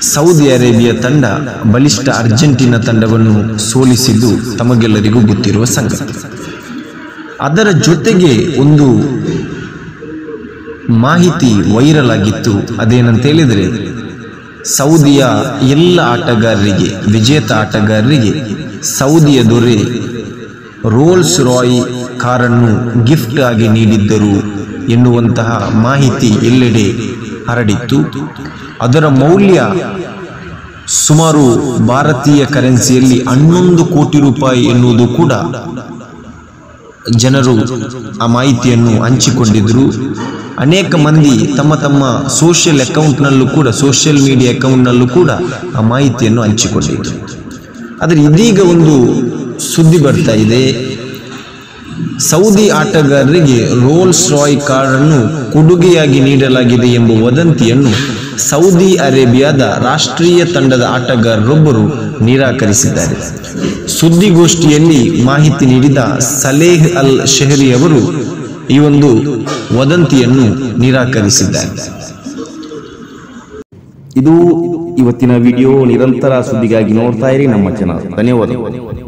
Saudi Arabia ತಂಡ ಬಲಿಷ್ಠ Argentina ತಂಡವನ್ನು ಸೋಲಿಸಿದ್ದು ತಮಗೆಲ್ಲರಿಗೂ ಗೊತ್ತಿರುವ ಸಂಗತಿ ಅದರ ಜೊತೆಗೆ ಒಂದು ಮಾಹಿತಿ ವೈರಲ್ ಆಗಿತ್ತು ಅದೇನಂತ ಹೇಳಿದರೆ ಸೌದಿಯ ಎಲ್ಲ ಆಟಗಾರರಿಗೆ ವಿಜೇತ ಆಟಗಾರರಿಗೆ ಸೌದಿಯ ದೊರೆ ರೋಲ್ಸ್ ರಾಯ್ ಕಾರನ್ನು ಗಿಫ್ಟ್ ಆಗಿ ನೀಡಿದ್ದರು ಎನ್ನುವಂತಹ ಮಾಹಿತಿ ಎಲ್ಲೆಡೆ ಹರಡಿತ್ತು ಅದರ ಮೌಲ್ಯ ಸುಮಾರು ಭಾರತೀಯ ಕರೆನ್ಸಿಯಲ್ಲಿ ಹನ್ನೊಂದು ಕೋಟಿ ರೂಪಾಯಿ ಎನ್ನುವುದು ಕೂಡ ಜನರು ಆ ಮಾಹಿತಿಯನ್ನು ಹಂಚಿಕೊಂಡಿದ್ರು ಅನೇಕ ಮಂದಿ ತಮ್ಮ ತಮ್ಮ ಸೋಷಿಯಲ್ ಅಕೌಂಟ್ನಲ್ಲೂ ಕೂಡ ಸೋಷಿಯಲ್ ಮೀಡಿಯಾ ಅಕೌಂಟ್ನಲ್ಲೂ ಕೂಡ ಆ ಮಾಹಿತಿಯನ್ನು ಹಂಚಿಕೊಂಡಿದ್ರು ಆದರೆ ಇದೀಗ ಒಂದು ಸುದ್ದಿ ಬರ್ತಾ ಇದೆ ಸೌದಿ ಆಟಗಾರರಿಗೆ ರೋಲ್ಸ್ ರಾಯ್ ಕಾರನ್ನು ಕೊಡುಗೆಯಾಗಿ ನೀಡಲಾಗಿದೆ ಎಂಬ ವದಂತಿಯನ್ನು ಸೌದಿ ಅರೇಬಿಯಾದ ರಾಷ್ಟ್ರೀಯ ತಂಡದ ಆಟಗಾರರೊಬ್ಬರು ನಿರಾಕರಿಸಿದ್ದಾರೆ ಸುದ್ದಿಗೋಷ್ಠಿಯಲ್ಲಿ ಮಾಹಿತಿ ನೀಡಿದ ಸಲೇಹ್ ಅಲ್ ಶೆಹರಿ ಅವರು ಈ ಒಂದು ವದಂತಿಯನ್ನು ನಿರಾಕರಿಸಿದ್ದಾರೆ ಇದು ಇವತ್ತಿನ ವಿಡಿಯೋ ನಿರಂತರ ಸುದ್ದಿಗಾಗಿ ನೋಡ್ತಾ ಇರಿ ನಮ್ಮ ಚಾನಲ್ ಧನ್ಯವಾದಗಳು